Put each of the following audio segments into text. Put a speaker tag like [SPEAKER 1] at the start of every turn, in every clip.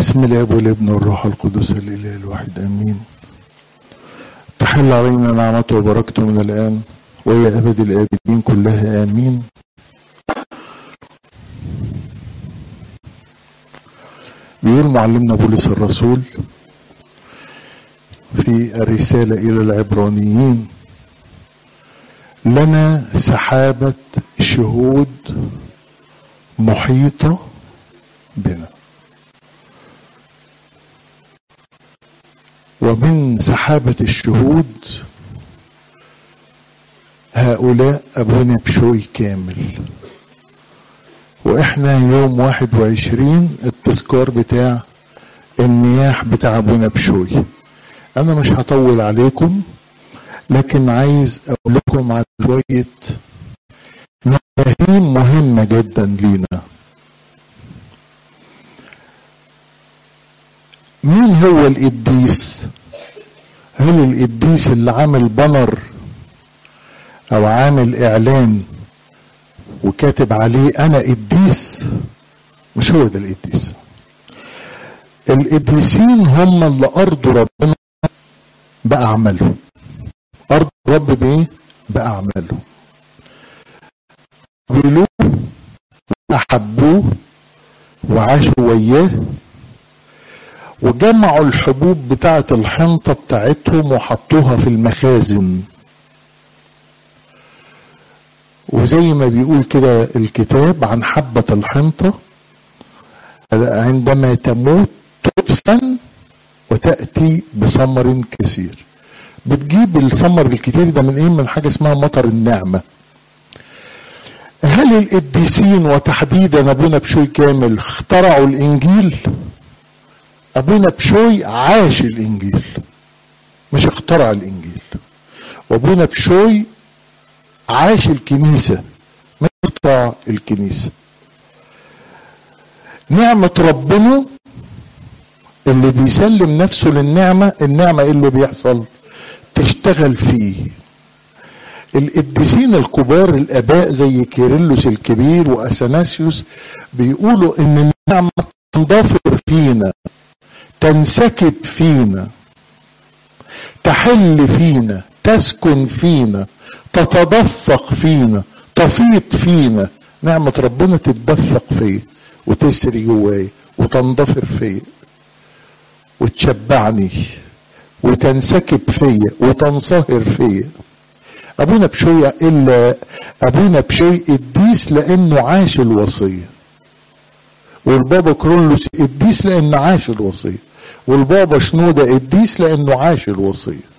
[SPEAKER 1] بسم الاب والابن والروح القدس الاله الواحد امين تحل علينا نعمته وبركته من الان والى ابد الابدين كلها امين بيقول معلمنا بولس الرسول في الرساله الى العبرانيين لنا سحابه شهود محيطه بنا ومن سحابة الشهود هؤلاء أبونا بشوي كامل وإحنا يوم واحد وعشرين التذكار بتاع النياح بتاع أبونا بشوي أنا مش هطول عليكم لكن عايز أقول لكم على شوية مفاهيم مهمة جدا لينا مين هو القديس هل القديس اللي عامل بانر او عامل اعلان وكاتب عليه انا قديس مش هو ده القديس القديسين هم اللي ارضوا ربنا باعمالهم ارض رب بايه باعمالهم قبلوه واحبوه وعاشوا وياه وجمعوا الحبوب بتاعة الحنطة بتاعتهم وحطوها في المخازن وزي ما بيقول كده الكتاب عن حبة الحنطة عندما تموت تدفن وتأتي بثمر كثير بتجيب الثمر الكتير ده من ايه من حاجة اسمها مطر النعمة هل القديسين وتحديدا ابونا بشوي كامل اخترعوا الانجيل ابونا بشوي عاش الانجيل مش اخترع الانجيل وابونا بشوي عاش الكنيسة مش اخترع الكنيسة نعمة ربنا اللي بيسلم نفسه للنعمة النعمة ايه اللي بيحصل تشتغل فيه القديسين الكبار الاباء زي كيرلس الكبير واثناسيوس بيقولوا ان النعمة تنضفر فينا تنسكب فينا تحل فينا تسكن فينا تتدفق فينا تفيض فينا نعمة ربنا تتدفق فيا وتسري جواي وتنضفر فيا وتشبعني وتنسكب فيا وتنصهر فيا ابونا بشوي الا ابونا بشوي قديس لانه عاش الوصيه والبابا كرولوس قديس لانه عاش الوصيه والبابا شنودة قديس لانه عاش الوصيه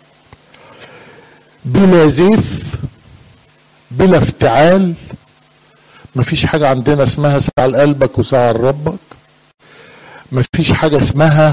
[SPEAKER 1] بلا زيف بلا افتعال مفيش حاجة عندنا اسمها ساعة لقلبك وساعة لربك مفيش حاجة اسمها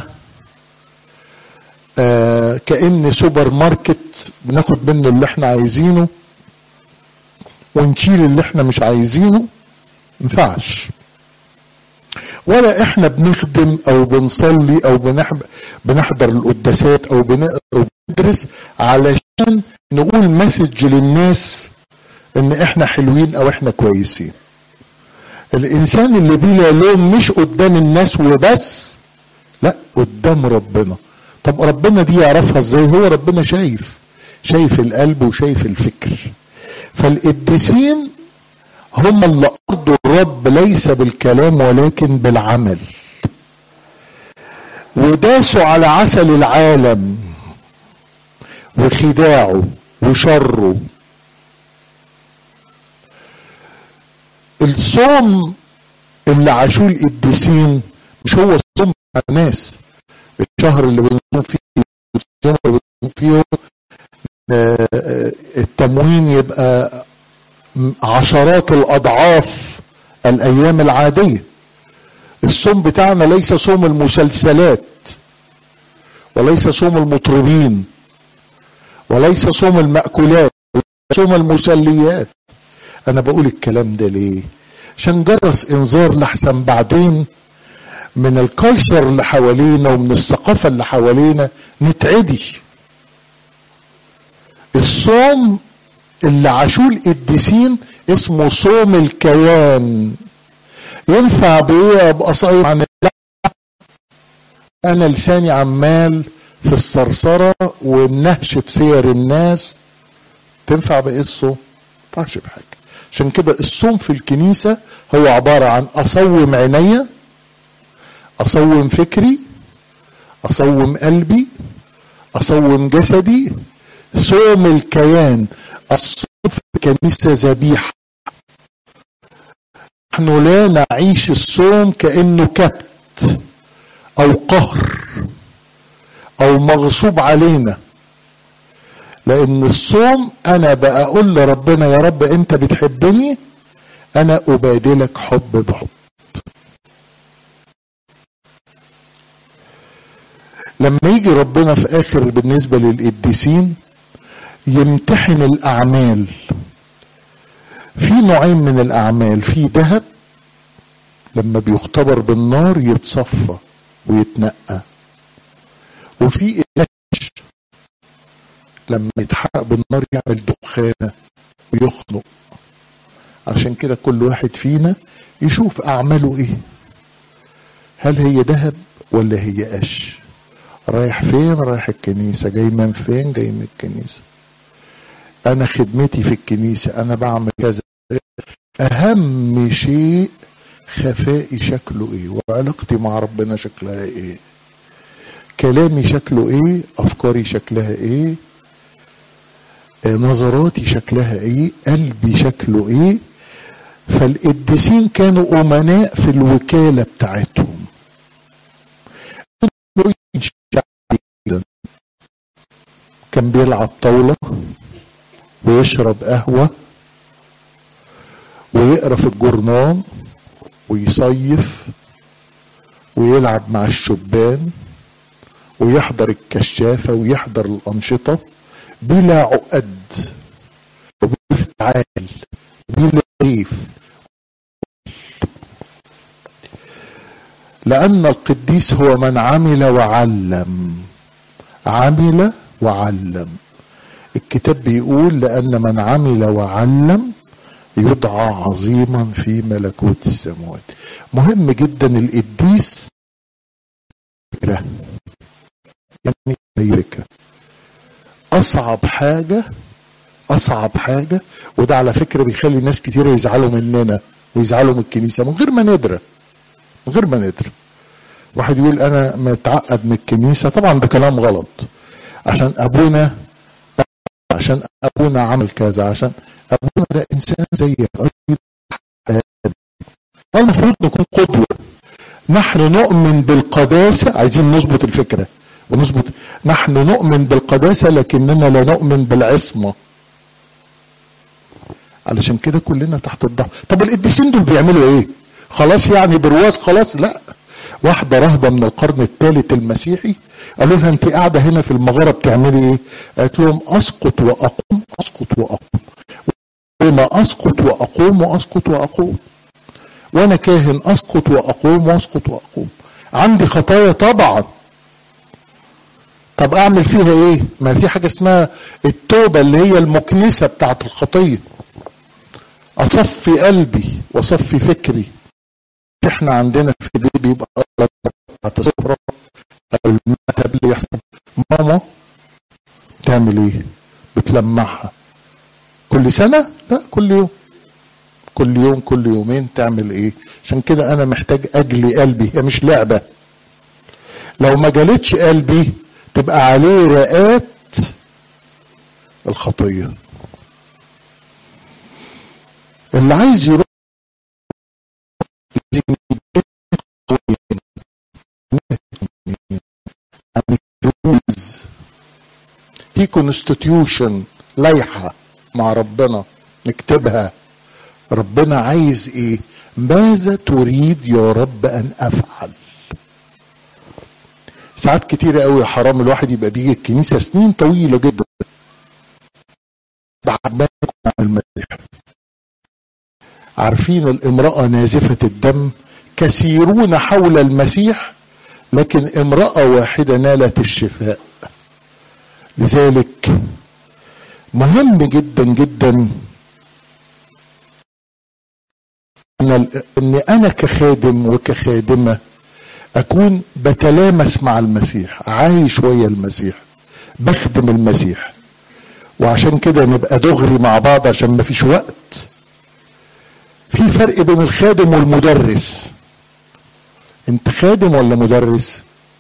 [SPEAKER 1] آه كأن سوبر ماركت بناخد منه اللي احنا عايزينه ونشيل اللي احنا مش عايزينه مينفعش ولا احنا بنخدم او بنصلي او بنحضر القداسات او بندرس علشان نقول مسج للناس ان احنا حلوين او احنا كويسين الانسان اللي بلا لوم مش قدام الناس وبس لا قدام ربنا طب ربنا دي يعرفها ازاي هو ربنا شايف شايف القلب وشايف الفكر فالقديسين هم اللي أرضوا الرب ليس بالكلام ولكن بالعمل وداسوا على عسل العالم وخداعه وشره الصوم اللي عاشوه القديسين مش هو الصوم بتاع الناس الشهر اللي بنصوم فيه الصوم اللي بنصوم فيه التموين يبقى عشرات الاضعاف الايام العاديه الصوم بتاعنا ليس صوم المسلسلات وليس صوم المطربين وليس صوم المأكولات صوم المسليات انا بقول الكلام ده ليه عشان جرس انذار لحسن بعدين من الكالتشر اللي حوالينا ومن الثقافة اللي حوالينا نتعدي الصوم اللي عاشوه القديسين اسمه صوم الكيان ينفع بايه ابقى صايم عن انا لساني عمال في الصرصرة والنهش في سير الناس تنفع بايه الصوم؟ ما تنفعش بحاجة عشان كده الصوم في الكنيسة هو عبارة عن اصوم عينيا اصوم فكري اصوم قلبي اصوم جسدي صوم الكيان الصوم في الكنيسة ذبيحة نحن لا نعيش الصوم كأنه كبت او قهر او مغصوب علينا لان الصوم انا بقى اقول لربنا يا رب انت بتحبني انا ابادلك حب بحب لما يجي ربنا في اخر بالنسبة للقديسين يمتحن الاعمال في نوعين من الاعمال في ذهب لما بيختبر بالنار يتصفى ويتنقى وفي قش لما يتحرق بالنار يعمل دخانة ويخنق عشان كده كل واحد فينا يشوف اعماله ايه هل هي ذهب ولا هي قش رايح فين رايح الكنيسة جاي من فين جاي من الكنيسة انا خدمتي في الكنيسة انا بعمل كذا اهم شيء خفائي شكله ايه وعلاقتي مع ربنا شكلها ايه كلامي شكله ايه افكاري شكلها ايه نظراتي شكلها ايه قلبي شكله ايه فالقديسين كانوا امناء في الوكاله بتاعتهم كان بيلعب طاوله ويشرب قهوه ويقرا في الجورنال ويصيف ويلعب مع الشبان ويحضر الكشافة ويحضر الأنشطة بلا عقد وبلا افتعال بلا ريف لأن القديس هو من عمل وعلم عمل وعلم الكتاب بيقول لأن من عمل وعلم يدعى عظيما في ملكوت السماوات مهم جدا القديس فكرة يعني فكرة أصعب حاجة أصعب حاجة وده على فكرة بيخلي ناس كتير يزعلوا مننا ويزعلوا من الكنيسة من غير ما ندرى من غير ما ندرى واحد يقول أنا متعقد من الكنيسة طبعا ده كلام غلط عشان أبونا عشان أبونا عمل كذا عشان أبونا ده إنسان زيك المفروض نكون قدوة نحن نؤمن بالقداسة عايزين نظبط الفكرة ونظبط نحن نؤمن بالقداسة لكننا لا نؤمن بالعصمة علشان كده كلنا تحت الضغط طب القديسين دول بيعملوا ايه خلاص يعني برواز خلاص لا واحدة رهبة من القرن الثالث المسيحي قالوا لها انت قاعدة هنا في المغارة بتعملي ايه قالت لهم اسقط واقوم اسقط واقوم بما اسقط واقوم واسقط واقوم وانا كاهن اسقط واقوم واسقط واقوم عندي خطايا طبعا طب اعمل فيها ايه ما في حاجة اسمها التوبة اللي هي المكنسة بتاعت الخطية اصفي قلبي واصفي فكري احنا عندنا في البيت بيبقى بتاعت السفرة او المكتب اللي يحصل ماما تعمل ايه بتلمعها كل سنة لا كل يوم كل يوم كل يومين تعمل ايه عشان كده انا محتاج اجلي قلبي هي مش لعبة لو ما جالتش قلبي تبقى عليه رقات الخطية اللي عايز يروح في كونستيتيوشن لائحة مع ربنا نكتبها ربنا عايز ايه ماذا تريد يا رب ان افعل ساعات كتيرة قوي حرام الواحد يبقى بيجي الكنيسة سنين طويلة جدا بعد ما يكون عن المسيح عارفين الامرأة نازفة الدم كثيرون حول المسيح لكن امرأة واحدة نالت الشفاء لذلك مهم جدا جدا ان ان انا كخادم وكخادمه اكون بتلامس مع المسيح عايش ويا المسيح بخدم المسيح وعشان كده نبقى دغري مع بعض عشان ما فيش وقت في فرق بين الخادم والمدرس انت خادم ولا مدرس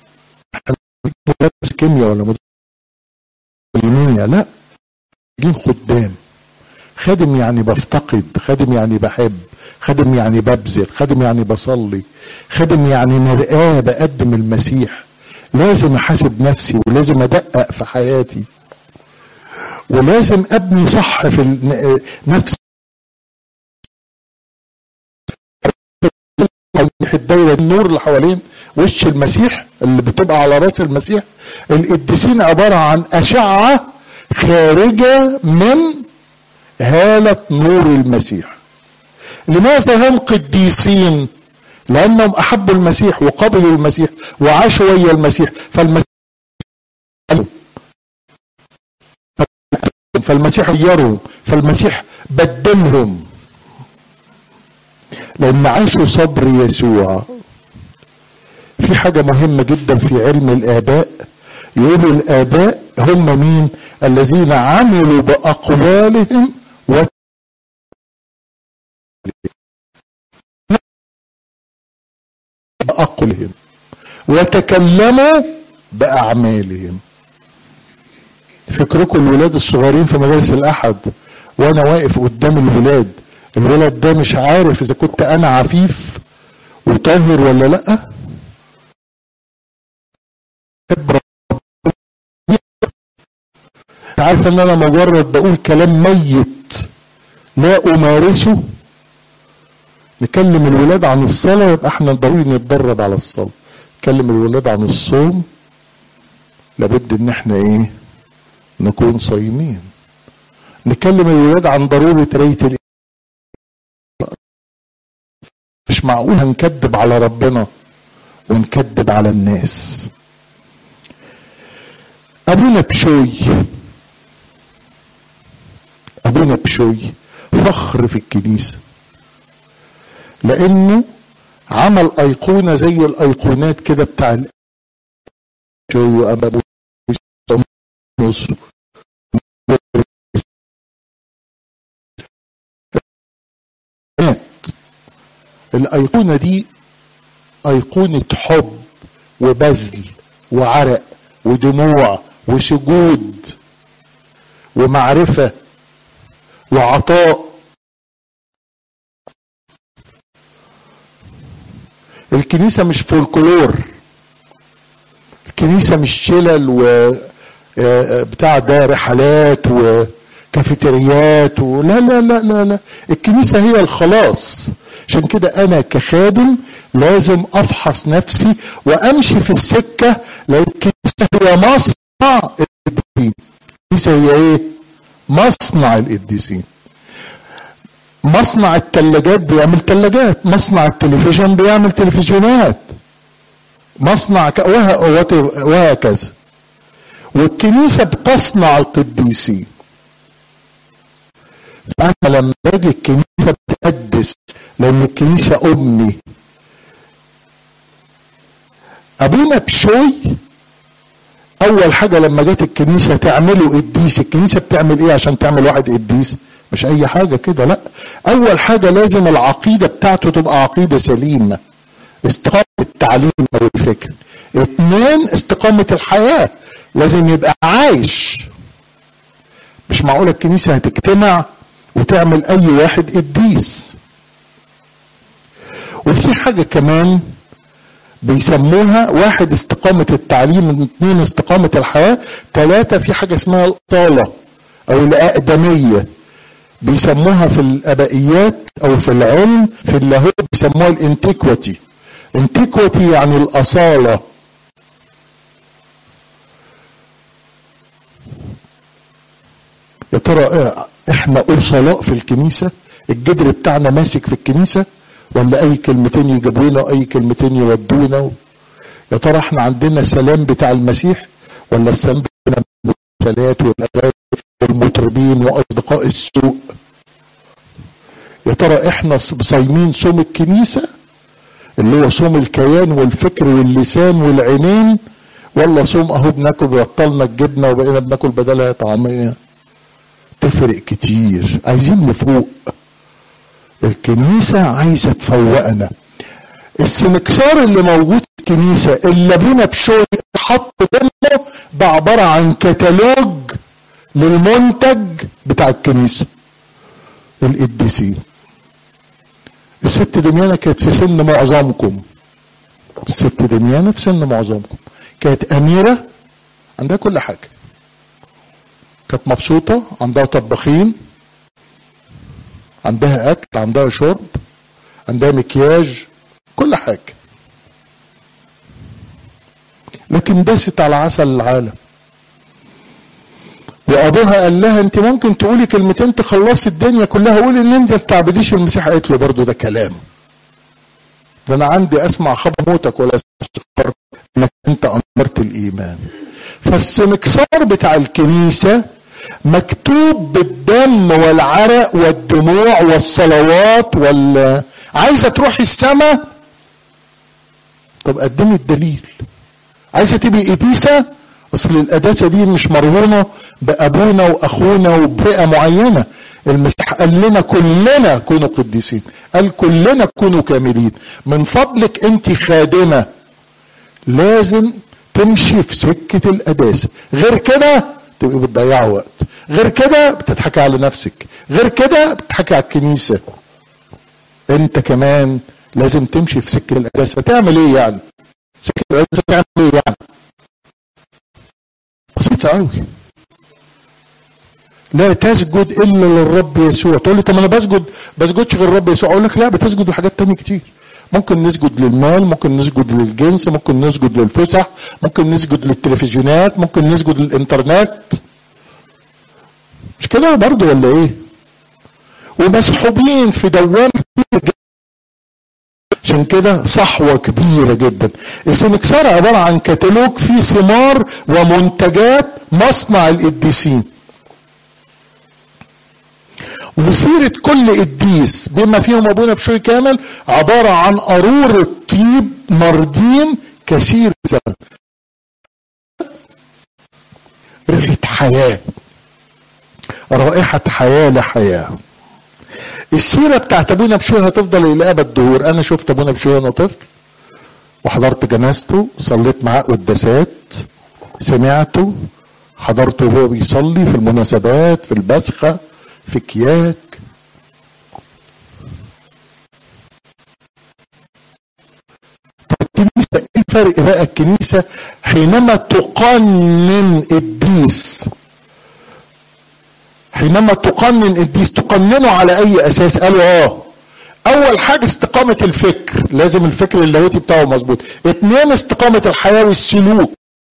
[SPEAKER 1] مدرس كيمياء ولا مدرس كيمياء لا جين خدام خادم يعني بفتقد خادم يعني بحب خادم يعني ببذل خادم يعني بصلي خادم يعني مرآة بقدم المسيح لازم احاسب نفسي ولازم ادقق في حياتي ولازم ابني صح في نفسي الدايره النور اللي حوالين وش المسيح اللي بتبقى على راس المسيح القديسين عباره عن اشعه خارجه من هاله نور المسيح لماذا هم قديسين لانهم احبوا المسيح وقبلوا المسيح وعاشوا ويا المسيح فالمسيح فالمسيح غيرهم فالمسيح بدلهم لان عاشوا صبر يسوع في حاجة مهمة جدا في علم الآباء يقولوا الآباء هم مين الذين عملوا بأقوالهم و بأقوالهم وتكلموا بأعمالهم فكركم الولاد الصغيرين في مدارس الأحد وأنا واقف قدام الولاد الولد ده مش عارف إذا كنت أنا عفيف وطاهر ولا لأ عارف ان انا مجرد بقول كلام ميت لا امارسه نكلم الولاد عن الصلاة يبقى احنا ضروري نتدرب على الصلاة نكلم الولاد عن الصوم لابد ان احنا ايه نكون صايمين نكلم الولاد عن ضرورة رية ال... مش معقول هنكذب على ربنا ونكذب على الناس ابونا بشوي ابونا بشوي فخر في الكنيسة لانه عمل ايقونة زي الايقونات كده بتاع بشوي وابا مصر الايقونة دي ايقونة حب وبذل وعرق ودموع وسجود ومعرفة وعطاء الكنيسة مش فولكلور الكنيسة مش شلل و بتاع ده رحلات وكافيتريات ولا لا لا لا لا الكنيسة هي الخلاص عشان كده انا كخادم لازم افحص نفسي وامشي في السكة لان الكنيسة هي مصنع القديسين الكنيسة هي ايه مصنع القديسين مصنع التلاجات بيعمل تلاجات مصنع التلفزيون بيعمل تلفزيونات مصنع ك... وهكذا والكنيسة بتصنع القديسين فأنا لما باجي الكنيسة بتقدس لأن الكنيسة أمي أبونا بشوي أول حاجة لما جت الكنيسة تعمله قديس الكنيسة بتعمل إيه عشان تعمل واحد قديس مش أي حاجة كده لا أول حاجة لازم العقيدة بتاعته تبقى عقيدة سليمة استقامة التعليم أو الفكر اثنين استقامة الحياة لازم يبقى عايش مش معقولة الكنيسة هتجتمع وتعمل اي واحد قديس وفي حاجة كمان بيسموها واحد استقامة التعليم اثنين استقامة الحياة ثلاثة في حاجة اسمها الإطالة أو الأقدمية بيسموها في الأبائيات أو في العلم في اللاهوت بيسموها الانتيكوتي انتيكوتي يعني الأصالة يا ترى احنا أصلاء في الكنيسة الجدر بتاعنا ماسك في الكنيسة ولا اي كلمتين يجيبونا واي كلمتين يودونا يا ترى احنا عندنا سلام بتاع المسيح ولا السلام بتاعنا المسلسلات والاغاني والمطربين واصدقاء السوء يا ترى احنا صايمين صوم الكنيسة اللي هو صوم الكيان والفكر واللسان والعينين ولا صوم اهو بناكل بطلنا الجبنه وبقينا بناكل بدلها طعميه تفرق كتير عايزين نفوق الكنيسة عايزة تفوقنا السنكسار اللي موجود في الكنيسة اللي ابونا بشوي حط ضمنه ده عبارة عن كتالوج للمنتج بتاع الكنيسة القديسين الست دميانة كانت في سن معظمكم الست دميانة في سن معظمكم كانت أميرة عندها كل حاجة كانت مبسوطة عندها طباخين عندها أكل عندها شرب عندها مكياج كل حاجة لكن داست على عسل العالم وابوها قال لها انت ممكن تقولي كلمتين تخلصي الدنيا كلها قولي ان انت ما بتعبديش المسيح قالت له برضه ده كلام ده انا عندي اسمع خبر موتك ولا استغفر انك انت امرت الايمان فالسنكسار بتاع الكنيسه مكتوب بالدم والعرق والدموع والصلوات وال عايزه تروحي السماء طب قدمي الدليل عايزه تبقي قديسه اصل القداسه دي مش مرهونه بابونا واخونا وبفئه معينه المسيح قال لنا كلنا كونوا قديسين قال كلنا كونوا كاملين من فضلك انت خادمه لازم تمشي في سكه القداسه غير كده تبقي بتضيعي وقت غير كده بتضحكي على نفسك غير كده بتضحكي على الكنيسه انت كمان لازم تمشي في سكه القداسه تعمل ايه يعني سكه القداسه تعمل ايه يعني بسيطه قوي لا تسجد الا للرب يسوع تقول لي طب انا بسجد بسجدش غير الرب يسوع اقول لك لا بتسجد لحاجات تانية كتير ممكن نسجد للمال ممكن نسجد للجنس ممكن نسجد للفسح ممكن نسجد للتلفزيونات ممكن نسجد للانترنت مش كده برضه ولا ايه ومسحوبين في دوام كبير جدا عشان كده صحوة كبيرة جدا السنكسار عبارة عن كتالوج فيه ثمار ومنتجات مصنع القديسين وسيرة كل قديس بما فيهم ابونا بشوي كامل عبارة عن قارورة طيب مردين كثير زمن ريحة حياة رائحة حياة لحياة السيرة بتاعت ابونا بشوي هتفضل الى ابد الدهور انا شفت ابونا بشوي وانا طفل وحضرت جنازته صليت معاه قداسات سمعته حضرته وهو بيصلي في المناسبات في البسخه في كياك الكنيسة ايه الفرق بقى الكنيسة حينما تقنن قديس حينما تقنن قديس تقننه على اي اساس قالوا اه اول حاجة استقامة الفكر لازم الفكر اللاهوتي بتاعه مظبوط اتنين استقامة الحياة والسلوك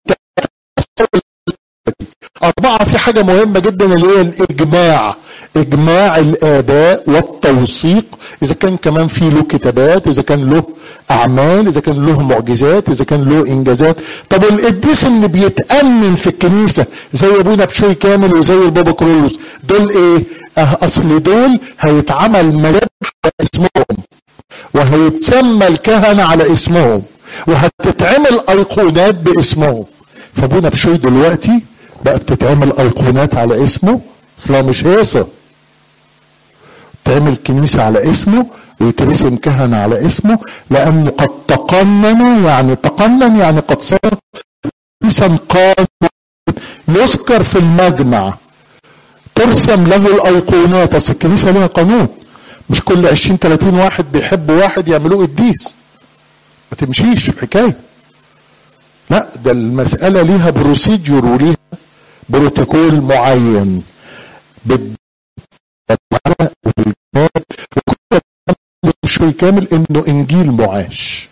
[SPEAKER 1] أربعة في حاجة مهمة جدا اللي هي الإجماع إجماع الآباء والتوثيق إذا كان كمان في له كتابات إذا كان له أعمال إذا كان له معجزات إذا كان له إنجازات طب القديس اللي بيتأمن في الكنيسة زي أبونا بشوي كامل وزي البابا كرولوس دول إيه؟ أه أصل دول هيتعمل مذابح على اسمهم وهيتسمى الكهنة على اسمهم وهتتعمل أيقونات باسمهم فابونا بشوي دلوقتي بقى بتتعمل ايقونات على اسمه اصلا مش هيصة تعمل كنيسة على اسمه ويترسم كهنة على اسمه لانه قد تقنن يعني تقنن يعني قد صار كنيسا قانون يذكر في المجمع ترسم له الايقونات اصل الكنيسة لها قانون مش كل 20 30 واحد بيحبوا واحد يعملوه قديس ما تمشيش الحكايه لا ده المسألة ليها بروسيديور وليها بروتوكول معين بالعرق وبالجمال وكل شوي كامل انه انجيل معاش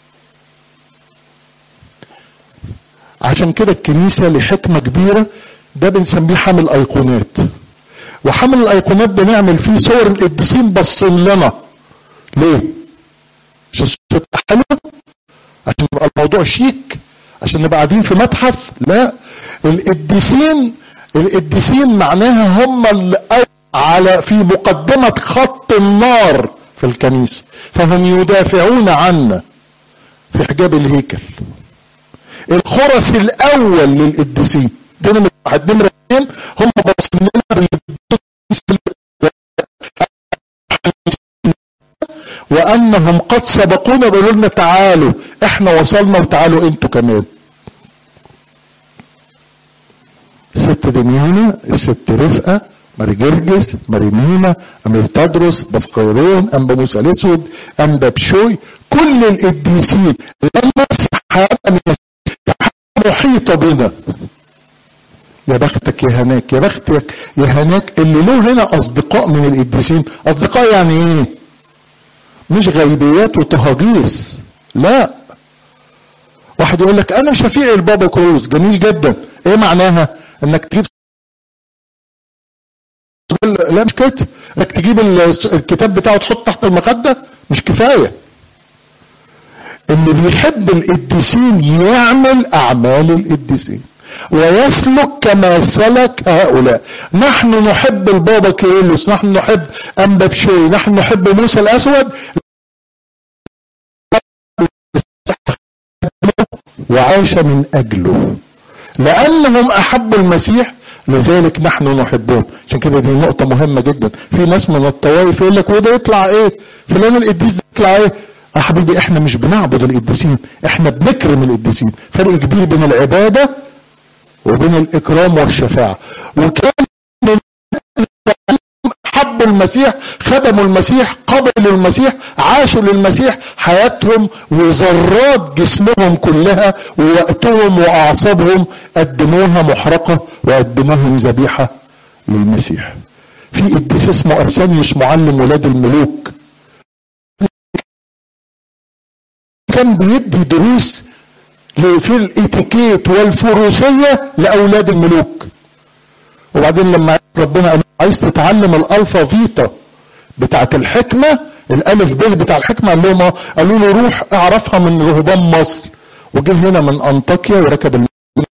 [SPEAKER 1] عشان كده الكنيسة لحكمة كبيرة ده بنسميه حمل ايقونات وحمل الايقونات بنعمل فيه صور القديسين باصين لنا ليه؟ عشان الصورة حلوة عشان يبقى الموضوع شيك عشان نبقى قاعدين في متحف لا القديسين القديسين معناها هم اللي على في مقدمة خط النار في الكنيسة فهم يدافعون عنا في حجاب الهيكل الخرس الاول للقديسين ده نمرة واحد نمرة اثنين هم باصين لنا وانهم قد سبقونا بيقولوا لنا تعالوا احنا وصلنا وتعالوا انتوا كمان الست دميانة الست رفقة ماري جرجس ماري مينا امير تدرس بسقيرون انبا موسى الاسود انبا بشوي كل القديسين لما السحابة محيطة بنا يا بختك يا هناك يا بختك يا هناك اللي له هنا اصدقاء من القديسين اصدقاء يعني ايه مش غيبيات وتهاجيس لا واحد يقول لك انا شفيع البابا كروز جميل جدا ايه معناها انك تجيب لا مش كده انك تجيب الكتاب بتاعه تحط تحت المخده مش كفايه اللي بيحب القديسين يعمل اعمال القديسين ويسلك كما سلك هؤلاء نحن نحب البابا كيرلس نحن نحب انبا بشوي نحن نحب موسى الاسود وعاش من اجله لانهم احبوا المسيح لذلك نحن نحبهم عشان كده دي نقطة مهمة جدا في ناس من الطوائف يقول لك وده يطلع ايه فلان القديس ده يطلع ايه يا حبيبي احنا مش بنعبد القديسين احنا بنكرم القديسين فرق كبير بين العبادة وبين الاكرام والشفاعة وكان من حبوا المسيح خدموا المسيح قبلوا المسيح عاشوا للمسيح حياتهم وذرات جسمهم كلها ووقتهم واعصابهم قدموها محرقة وقدموهم ذبيحة للمسيح في قديس اسمه ارسانيوس معلم ولاد الملوك كان بيدي دروس في الاتيكيت والفروسية لاولاد الملوك وبعدين لما ربنا قال عايز تتعلم الالفا فيتا بتاعت الحكمة الالف ب بتاع الحكمة قال لهم قالوا له روح اعرفها من رهبان مصر وجه هنا من انطاكيا وركب الم...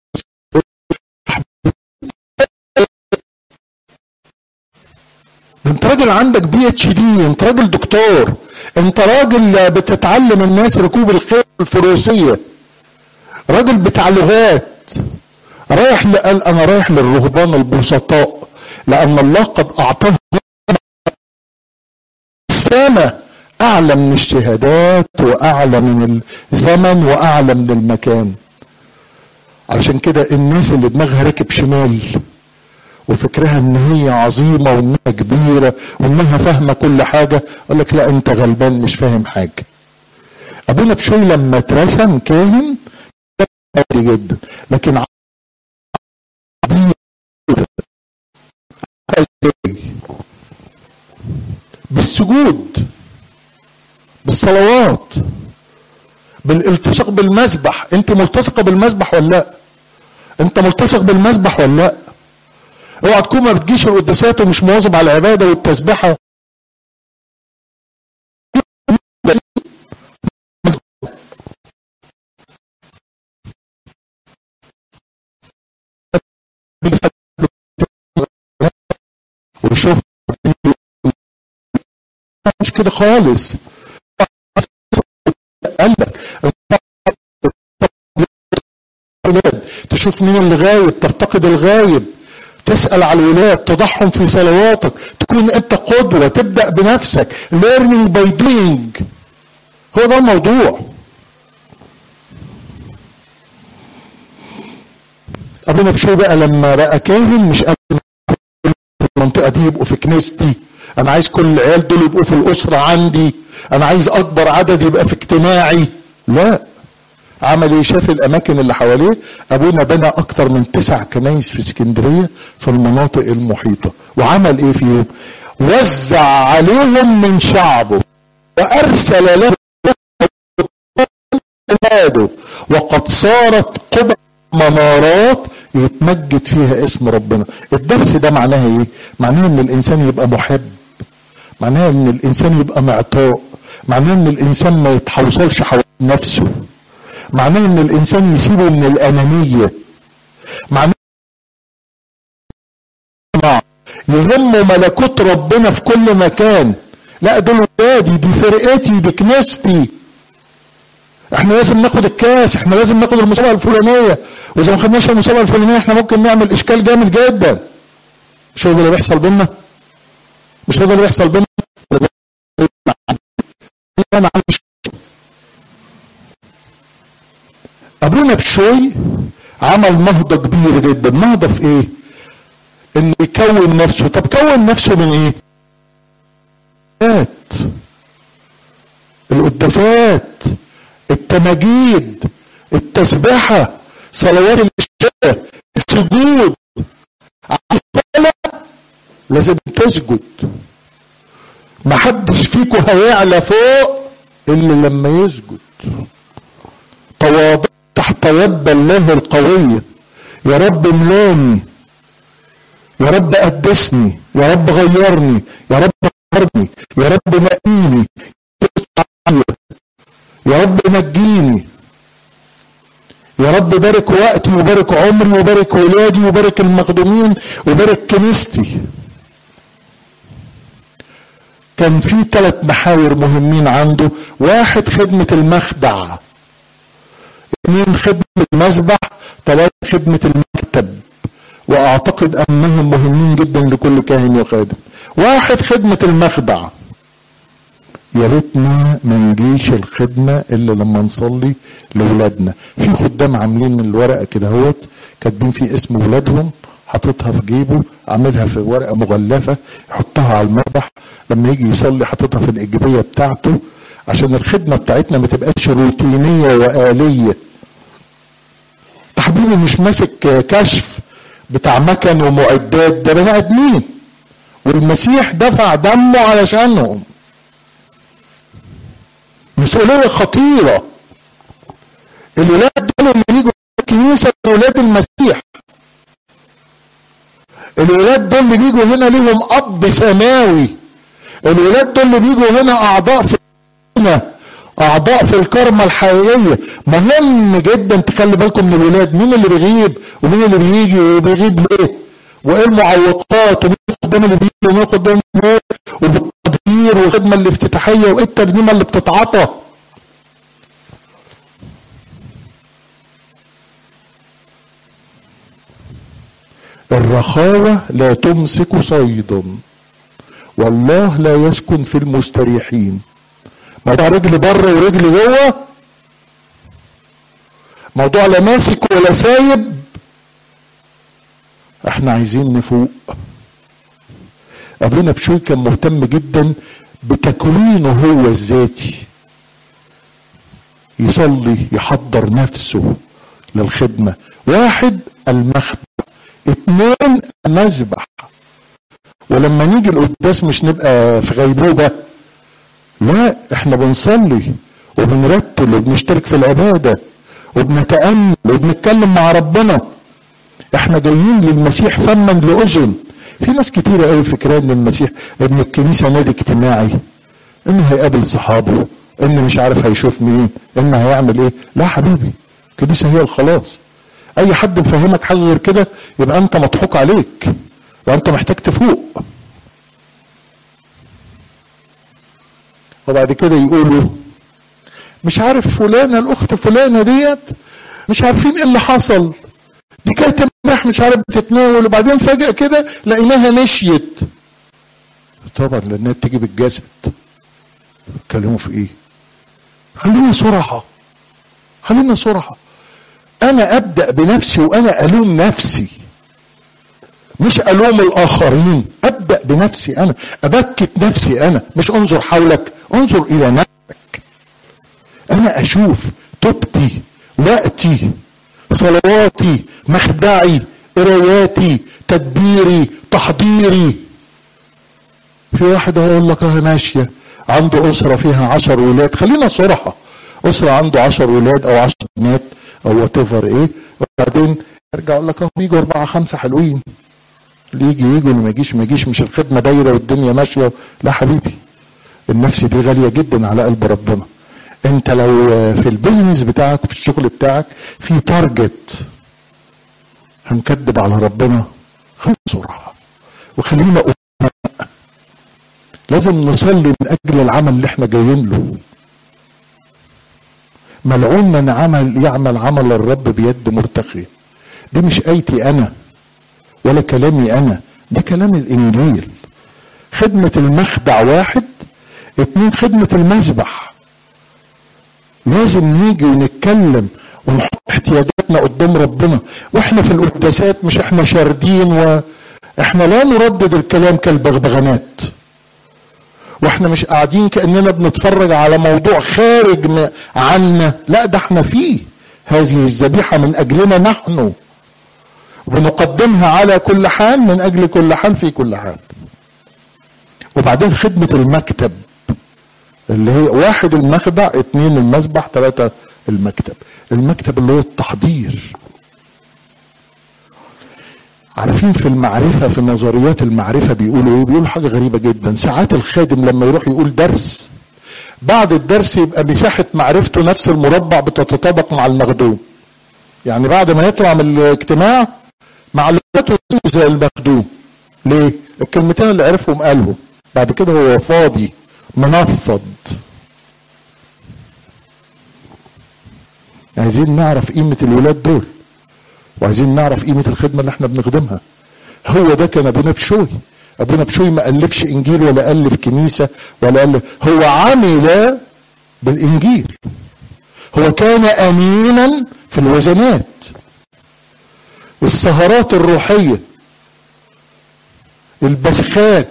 [SPEAKER 1] انت راجل عندك بي اتش دي انت راجل دكتور انت راجل بتتعلم الناس ركوب الخيل الفروسية راجل بتاع لغات رايح قال انا رايح للرهبان البسطاء لان الله قد اعطاه السامة اعلى من الشهادات واعلى من الزمن واعلى من المكان عشان كده الناس اللي دماغها راكب شمال وفكرها ان هي عظيمة وانها كبيرة وانها فاهمة كل حاجة اقول لك لا انت غلبان مش فاهم حاجة ابونا بشوي لما اترسم كاهن عادي جدا لكن بالسجود بالصلوات بالالتصاق بالمسبح انت ملتصقه بالمسبح ولا لا انت ملتصق بالمسبح ولا لا اوعى تكون ما بتجيش القداسات ومش مواظب على العباده والتسبيحه وشوف مش كده خالص قلبك تشوف مين اللي غايب تفتقد الغايب تسأل على الولاد تضعهم في صلواتك تكون انت قدوة تبدأ بنفسك learning by doing هو ده الموضوع ابونا بشوي بقى لما بقى كاهن مش قادر المنطقة دي يبقوا في كنيستي انا عايز كل العيال دول يبقوا في الاسرة عندي انا عايز اكبر عدد يبقى في اجتماعي لا عمل ايه شاف الاماكن اللي حواليه ابونا بنى اكتر من تسع كنايس في اسكندرية في المناطق المحيطة وعمل ايه فيهم وزع عليهم من شعبه وارسل لهم عباده وقد صارت قبى منارات يتمجد فيها اسم ربنا الدرس ده معناه ايه معناه ان الانسان يبقى محب معناه ان الانسان يبقى معطاء معناه ان الانسان ما يتحوصلش حول نفسه معناه ان الانسان يسيبه من الانانية معناه يهم ملكوت ربنا في كل مكان لا دول ولادي دي فرقتي دي كنيستي احنا لازم ناخد الكاس احنا لازم ناخد المسابقه الفلانيه واذا ما خدناش المسابقه الفلانيه احنا ممكن نعمل اشكال جامد جدا مش هو ده اللي بيحصل بينا مش هو ده اللي بيحصل بينا انا عايش ابونا بشوي عمل نهضه كبيره جدا نهضه في ايه انه يكون نفسه طب كون نفسه من ايه القداسات التماجيد التسبحة صلوات العشاء السجود الصلاة لازم تسجد ما حدش فيكم هيعلى فوق الا لما يسجد تواضع تحت يد الله القوية يا رب ملاني يا رب قدسني يا رب غيرني يا رب غيرني يا رب نقيني يا رب نجيني يا رب بارك وقتي وبارك عمري وبارك ولادي وبارك المخدومين وبارك كنيستي كان في ثلاث محاور مهمين عنده واحد خدمة المخدع اثنين خدمة المسبح ثلاثة خدمة المكتب واعتقد انهم مهمين جدا لكل كاهن وخادم واحد خدمة المخدع يا ريتنا ما نجيش الخدمة الا لما نصلي لاولادنا في خدام عاملين الورقة كده اهوت كاتبين فيه اسم ولادهم حاططها في جيبه عاملها في ورقة مغلفة يحطها على المذبح لما يجي يصلي حاططها في الإيجابية بتاعته عشان الخدمة بتاعتنا ما تبقاش روتينية وآلية حبيبي مش ماسك كشف بتاع مكن ومعدات ده بني ادمين والمسيح دفع دمه علشانهم مسؤولية خطيرة الولاد دول اللي يجوا الكنيسة ولاد المسيح الولاد دول اللي بيجوا هنا ليهم اب سماوي الولاد دول اللي بيجوا هنا اعضاء في هنا اعضاء في الكرمة الحقيقية مهم جدا تخلي بالكم من الولاد مين اللي بيغيب ومين اللي بيجي وبيغيب ليه وايه المعوقات ومين الخدام اللي بيجي ومين الخدام اللي والتدبير والخدمة الافتتاحية وايه الترنيمة اللي بتتعطى الرخاوة لا تمسك صيدا والله لا يسكن في المستريحين موضوع رجل بره ورجل جوه موضوع لا ماسك ولا سايب احنا عايزين نفوق ابونا بشوي كان مهتم جدا بتكوينه هو الذاتي يصلي يحضر نفسه للخدمة واحد المخبأ اتنين المذبح ولما نيجي القداس مش نبقى في غيبوبة لا احنا بنصلي وبنرتل وبنشترك في العبادة وبنتأمل وبنتكلم مع ربنا احنا جايين للمسيح فما لأذن في ناس كتيرة قوي فكرة ان المسيح ان الكنيسة نادي اجتماعي انه هيقابل صحابه ان مش عارف هيشوف مين ان هيعمل ايه لا حبيبي الكنيسة هي الخلاص اي حد مفهمك حاجة غير كده يبقى انت مضحوك عليك وانت محتاج تفوق وبعد كده يقولوا مش عارف فلانة الاخت فلانة ديت مش عارفين ايه اللي حصل دي كانت امبارح مش عارف بتتناول وبعدين فجأة كده لقيناها مشيت طبعا لانها بتيجي بالجسد اتكلموا في ايه خلينا صراحة خلينا صراحة انا ابدأ بنفسي وانا الوم نفسي مش الوم الاخرين ابدأ بنفسي انا ابكت نفسي انا مش انظر حولك انظر الى نفسك انا اشوف توبتي وقتي صلواتي مخدعي قراياتي تدبيري تحضيري في واحد هيقول لك اه ماشيه عنده اسره فيها عشر ولاد خلينا صراحه اسره عنده عشر ولاد او عشر بنات او وات ايه وبعدين ارجع اقول لك اه بيجوا اربعه خمسه حلوين اللي يجي يجي واللي ما يجيش ما يجيش مش الخدمه دايره والدنيا ماشيه لا حبيبي النفس دي غاليه جدا على قلب ربنا انت لو في البيزنس بتاعك في الشغل بتاعك في تارجت هنكذب على ربنا خلينا بسرعه وخلينا أمناء. لازم نصلي من اجل العمل اللي احنا جايين له ملعون من عمل يعمل عمل الرب بيد مرتخية دي مش ايتي انا ولا كلامي انا ده كلام الانجيل خدمة المخدع واحد اتنين خدمة المذبح لازم نيجي ونتكلم ونحط احتياجاتنا قدام ربنا واحنا في القداسات مش احنا شاردين واحنا لا نردد الكلام كالبغبغانات واحنا مش قاعدين كاننا بنتفرج على موضوع خارج عنا لا ده احنا فيه هذه الذبيحه من اجلنا نحن ونقدمها على كل حال من اجل كل حال في كل حال وبعدين خدمه المكتب اللي هي واحد المخدع اتنين المسبح ثلاثة المكتب المكتب اللي هو التحضير عارفين في المعرفة في نظريات المعرفة بيقولوا ايه بيقولوا حاجة غريبة جدا ساعات الخادم لما يروح يقول درس بعد الدرس يبقى مساحة معرفته نفس المربع بتتطابق مع المخدوم يعني بعد ما يطلع من الاجتماع معلوماته زي المخدوم ليه الكلمتين اللي عرفهم قالهم بعد كده هو فاضي منفض عايزين نعرف قيمة الولاد دول وعايزين نعرف قيمة الخدمة اللي احنا بنخدمها هو ده كان ابونا بشوي ابونا بشوي ما الفش انجيل ولا الف كنيسة ولا الف هو عمل بالانجيل هو كان امينا في الوزنات السهرات الروحية البسخات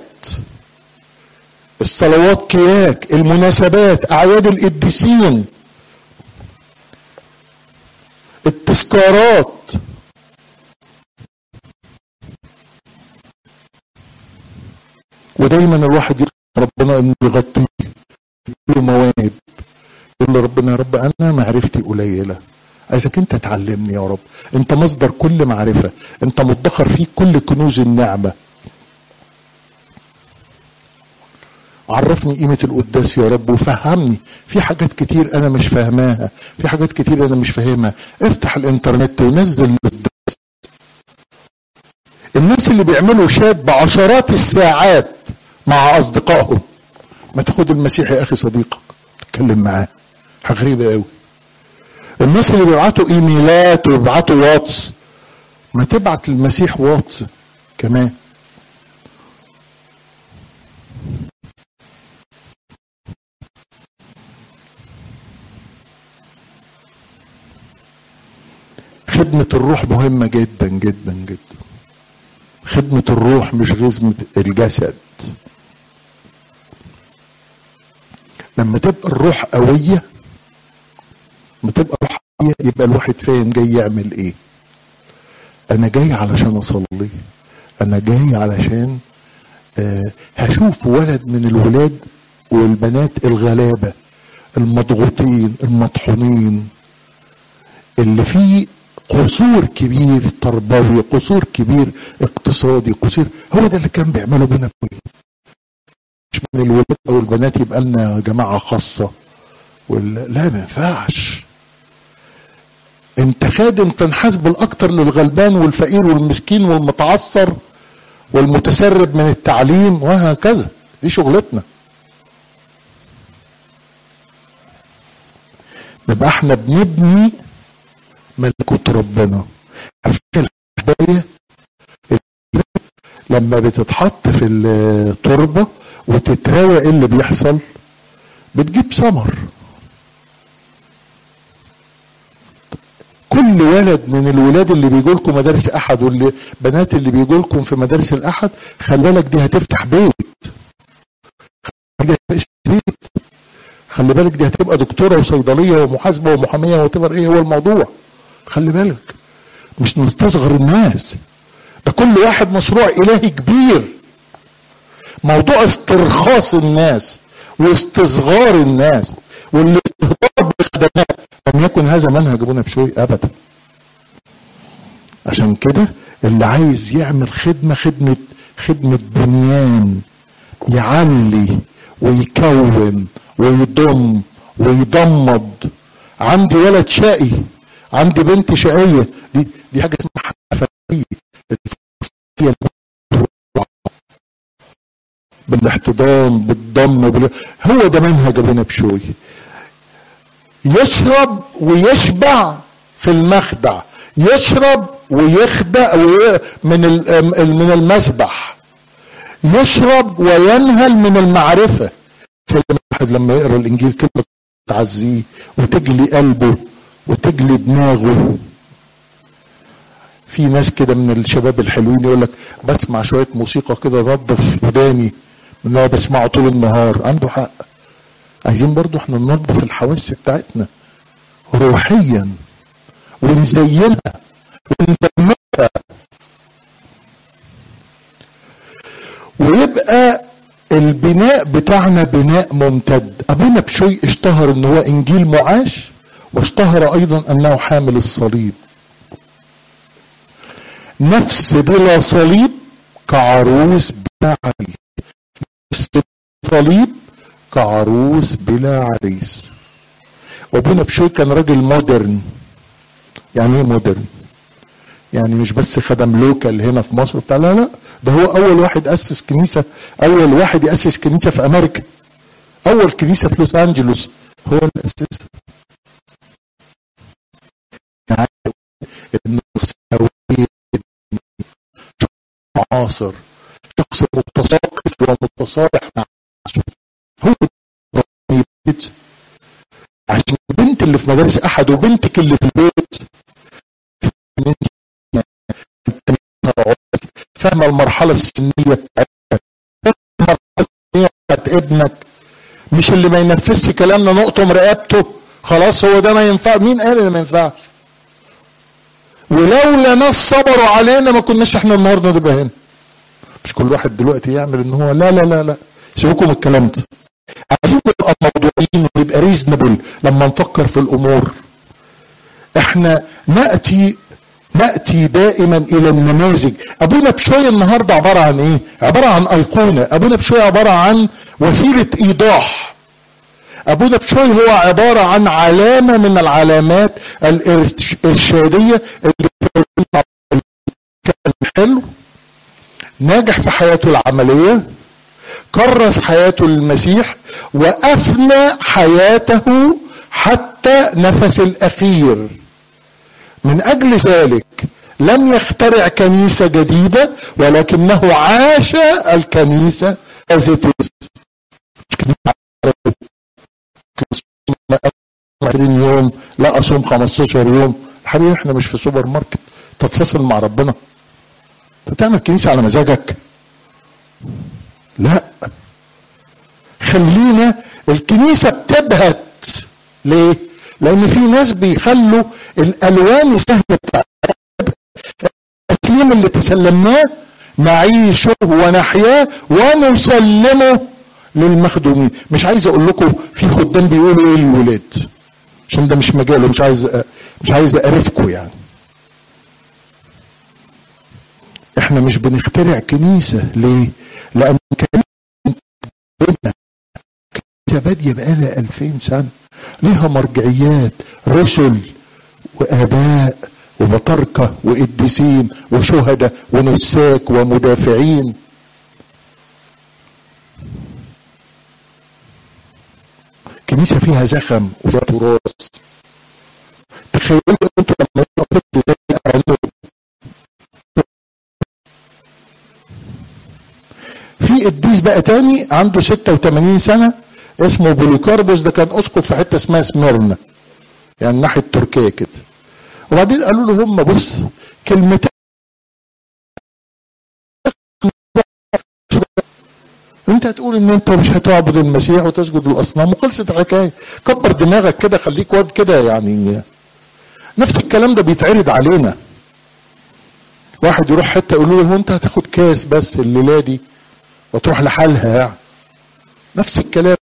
[SPEAKER 1] الصلوات كياك المناسبات اعياد القديسين التذكارات ودايما الواحد يطلب ربنا انه يغطيه له مواهب يقول له ربنا يا رب انا معرفتي قليله عايزك انت تعلمني يا رب انت مصدر كل معرفه انت مدخر فيك كل كنوز النعمه عرفني قيمة القداس يا رب وفهمني في حاجات كتير أنا مش فاهماها في حاجات كتير أنا مش فاهمها افتح الإنترنت ونزل القداس الناس اللي بيعملوا شات بعشرات الساعات مع أصدقائهم ما تاخد المسيح يا أخي صديقك تتكلم معاه حاجة غريبة قوي الناس اللي بيبعتوا ايميلات ويبعتوا واتس ما تبعت للمسيح واتس كمان خدمة الروح مهمة جدا جدا جدا خدمة الروح مش خدمة الجسد لما تبقى الروح قوية لما تبقى الروح قوية يبقى الواحد فاهم جاي يعمل ايه انا جاي علشان اصلي انا جاي علشان آه هشوف ولد من الولاد والبنات الغلابة المضغوطين المطحونين اللي فيه قصور كبير تربوي قصور كبير اقتصادي قصور هو ده اللي كان بيعمله بينا مش من الولاد او البنات يبقى لنا جماعه خاصه ولا لا ما ينفعش انت خادم تنحسب الاكتر للغلبان والفقير والمسكين والمتعثر والمتسرب من التعليم وهكذا دي شغلتنا نبقى احنا بنبني ملكوت ربنا عارفين الحبايه لما بتتحط في التربه وتتراوى ايه اللي بيحصل بتجيب ثمر كل ولد من الولاد اللي بيجوا لكم مدارس احد واللي بنات اللي بيجوا لكم في مدارس الاحد خلي بالك دي هتفتح بيت بيت خلي بالك دي هتبقى دكتوره وصيدليه ومحاسبه ومحاميه وتبقى ايه هو الموضوع خلي بالك مش نستصغر الناس ده كل واحد مشروع الهي كبير موضوع استرخاص الناس واستصغار الناس والاستهتار بالخدمات لم يكن هذا منهج ابونا بشوي ابدا عشان كده اللي عايز يعمل خدمه خدمه خدمه بنيان يعلي ويكون ويضم ويضمد عندي ولد شقي عندي بنت شقيه دي دي حاجه اسمها حفريه بالاحتضان بالضم بال... هو ده منهج ابونا بشوي يشرب ويشبع في المخدع يشرب ويخدع وي... من ال... من المسبح يشرب وينهل من المعرفة الواحد لما يقرا الانجيل كلمة تعزيه وتجلي قلبه وتجلي دماغه في ناس كده من الشباب الحلوين يقول لك بسمع شويه موسيقى كده ضبف وداني من انا بسمعه طول النهار عنده حق عايزين برضو احنا ننظف الحواس بتاعتنا روحيا ونزينها ونجملها ويبقى البناء بتاعنا بناء ممتد ابونا بشوي اشتهر ان هو انجيل معاش واشتهر ايضا انه حامل الصليب نفس بلا صليب كعروس بلا عريس نفس صليب كعروس بلا عريس وابونا بشوي كان راجل مودرن يعني ايه مودرن يعني مش بس خدم لوكال هنا في مصر بتاع لا لا ده هو اول واحد اسس كنيسه اول واحد ياسس كنيسه في امريكا اول كنيسه في لوس انجلوس هو اللي اسسها يعني انه معاصر شخص متساقف ومتصالح مع نفسه هو عشان البنت اللي في مدارس احد وبنتك اللي في البيت فاهمه المرحله السنيه بتاعتك المرحله السنيه بتاعت ابنك مش اللي ما ينفذش كلامنا نقطم رقبته خلاص هو ده ما ينفع مين قال ان ما ينفعش ولولا ناس صبروا علينا ما كناش احنا النهارده نبقى هنا مش كل واحد دلوقتي يعمل ان هو لا لا لا لا سيبكم الكلام ده عايزين نبقى موضوعيين ونبقى ريزنبل لما نفكر في الامور احنا ناتي ناتي دائما الى النماذج ابونا بشوي النهارده عباره عن ايه عباره عن ايقونه ابونا بشوي عباره عن وسيله ايضاح ابونا بشوي هو عباره عن علامه من العلامات الارشاديه اللي كان حلو ناجح في حياته العمليه كرس حياته للمسيح وافنى حياته حتى نفس الاخير من اجل ذلك لم يخترع كنيسه جديده ولكنه عاش الكنيسه as it is 20 يوم لا اصوم 15 يوم حبيبي احنا مش في سوبر ماركت تتصل مع ربنا انت تعمل كنيسه على مزاجك لا خلينا الكنيسه بتبهت ليه لان في ناس بيخلوا الالوان السهله بتاعت التسليم اللي تسلمناه نعيشه ونحياه ونسلمه للمخدومين مش عايز اقول لكم في خدام بيقولوا ايه للولاد عشان ده مش مجاله مش عايز مش عايز اقرفكم يعني احنا مش بنخترع كنيسه ليه لان كنيسه باديه بقالها 2000 سنه ليها مرجعيات رسل واباء وبطركه وقديسين وشهداء ونساك ومدافعين كنيسة فيها زخم وفيها تراث تخيلوا انتوا لما يبقى طفل زي ارنولد في قديس بقى تاني عنده 86 سنة اسمه بوليكاربوس ده كان اسقف في حتة اسمها سميرنا يعني ناحية تركيا كده وبعدين قالوا له هم بص كلمتين انت هتقول ان انت مش هتعبد المسيح وتسجد الاصنام وخلصت الحكايه كبر دماغك كده خليك واد كده يعني نفس الكلام ده بيتعرض علينا واحد يروح حته يقول له هو انت هتاخد كاس بس الليله دي وتروح لحالها يعني نفس الكلام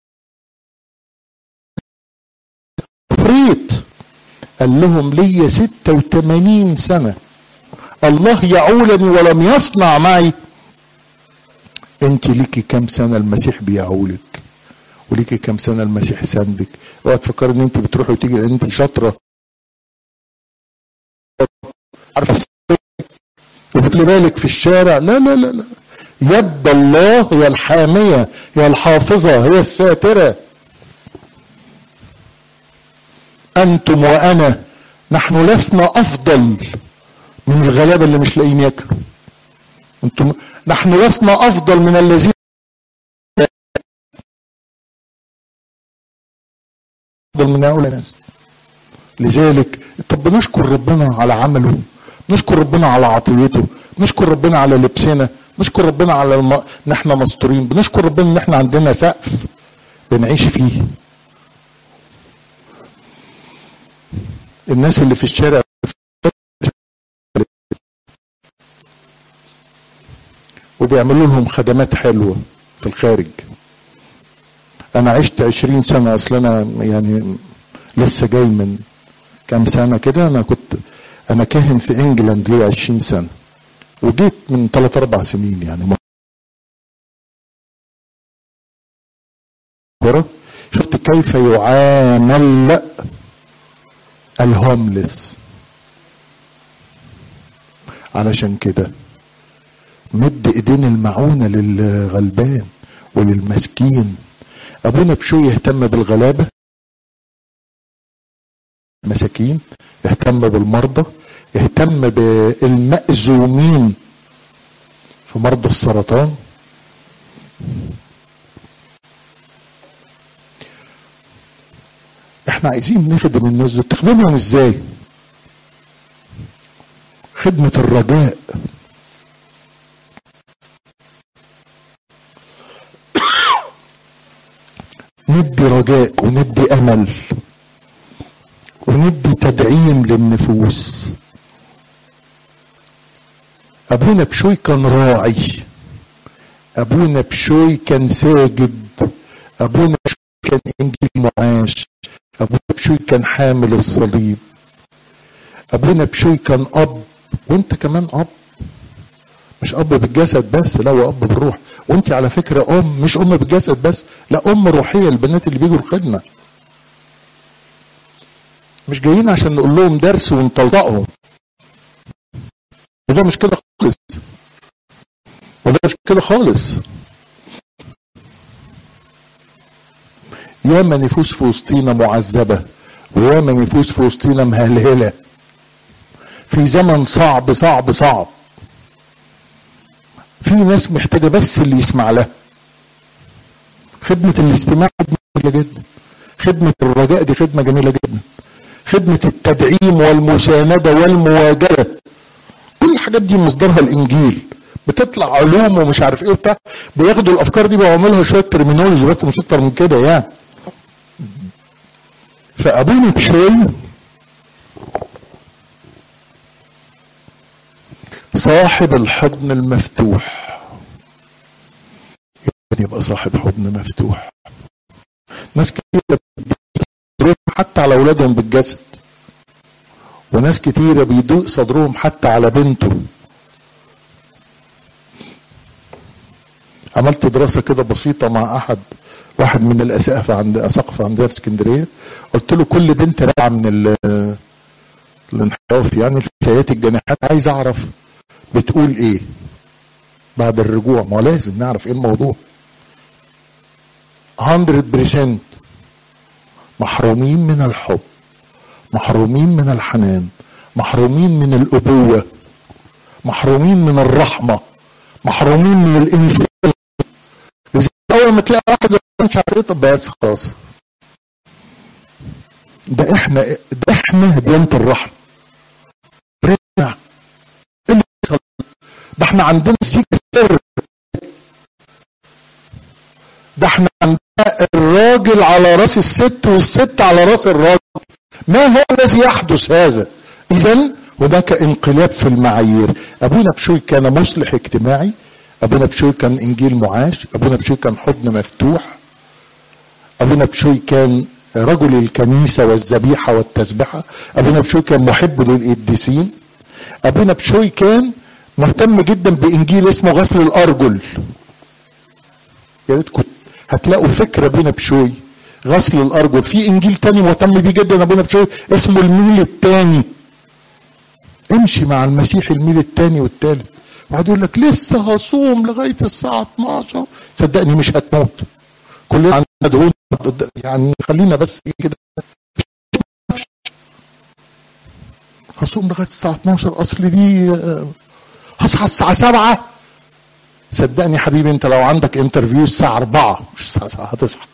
[SPEAKER 1] فريط قال لهم ليا 86 سنه الله يعولني ولم يصنع معي انت ليكي كام سنه المسيح بيعولك وليكي كام سنه المسيح سندك اوعى تفكر ان انت بتروحي وتيجي لان انت شاطره عارفه وبتلي بالك في الشارع لا لا لا لا يد الله هي الحامية هي الحافظة هي الساترة أنتم وأنا نحن لسنا أفضل من الغلابة اللي مش لاقيين ياكلوا أنتم نحن لسنا أفضل من الذين أفضل من هؤلاء الناس لذلك طب بنشكر ربنا على عمله نشكر ربنا على عطيته نشكر ربنا على لبسنا نشكر ربنا على الم... ان احنا مستورين بنشكر ربنا ان احنا عندنا سقف بنعيش فيه الناس اللي في الشارع وبيعملوا لهم خدمات حلوة في الخارج انا عشت عشرين سنة اصل انا يعني لسه جاي من كام سنة كده انا كنت انا كاهن في انجلاند لي عشرين سنة وجيت من ثلاث اربع سنين يعني شفت كيف يعامل الهوملس علشان كده مد ايدين المعونة للغلبان وللمسكين ابونا بشو يهتم بالغلابة مساكين يهتم بالمرضى يهتم بالمأزومين في مرضى السرطان احنا عايزين نخدم الناس دول تخدمهم ازاي خدمة الرجاء ندي رجاء وندي امل وندي تدعيم للنفوس ابونا بشوي كان راعي ابونا بشوي كان ساجد ابونا بشوي كان انجيل معاش ابونا بشوي كان حامل الصليب ابونا بشوي كان اب وانت كمان اب مش اب بالجسد بس لا هو اب بالروح وانت على فكره ام مش ام بالجسد بس لا ام روحيه البنات اللي بيجوا الخدمه مش جايين عشان نقول لهم درس ونطلقهم وده مش كده خالص وده مش كده خالص ياما نفوس في وسطينا معذبة وياما نفوس في وسطينا مهلهلة في زمن صعب صعب صعب في ناس محتاجة بس اللي يسمع لها خدمة الاستماع جميلة جدا خدمة الرجاء دي خدمة جميلة جدا خدمة التدعيم والمساندة والمواجهة كل الحاجات دي مصدرها الانجيل بتطلع علوم ومش عارف ايه وبتاع بياخدوا الافكار دي بيعملوا شويه ترمينولوجي بس مش اكتر من كده يعني فابونا بشوي صاحب الحضن المفتوح يعني يبقى صاحب حضن مفتوح ناس كتير حتى على اولادهم بالجسد وناس كتيرة بيدوق صدرهم حتى على بنته عملت دراسة كده بسيطة مع أحد واحد من الأسقفة عند أسقفة عندنا في اسكندرية قلت له كل بنت راجعة من الانحراف يعني الفتيات الجناحات عايز أعرف بتقول إيه بعد الرجوع ما لازم نعرف إيه الموضوع 100% محرومين من الحب محرومين من الحنان محرومين من الأبوة محرومين من الرحمة محرومين من الإنسان أول ما تلاقي واحد مش عارف إيه طب بس خلاص ده إحنا ده إحنا ديانة الرحمة رجع اللي بيحصل ده إحنا عندنا سيكة سر ده إحنا عندنا الراجل على راس الست والست على راس الراجل ما هو الذي يحدث هذا اذا هناك انقلاب في المعايير ابونا بشوي كان مصلح اجتماعي ابونا بشوي كان انجيل معاش ابونا بشوي كان حضن مفتوح ابونا بشوي كان رجل الكنيسة والذبيحة والتسبحة ابونا بشوي كان محب للقديسين ابونا بشوي كان مهتم جدا بانجيل اسمه غسل الارجل يا ريت كنت هتلاقوا فكرة ابونا بشوي غسل الارجل في انجيل تاني مهتم بيه جدا ابونا بشوي اسمه الميل التاني امشي مع المسيح الميل التاني والتالت وقعد يقول لك لسه هصوم لغايه الساعه 12 صدقني مش هتموت كلنا عندنا دهون يعني خلينا بس ايه كده هصوم لغايه الساعه 12 اصل دي آه، هصحى الساعه 7 صدقني يا حبيبي انت لو عندك انترفيو الساعه 4 مش الساعه 7 هتصحى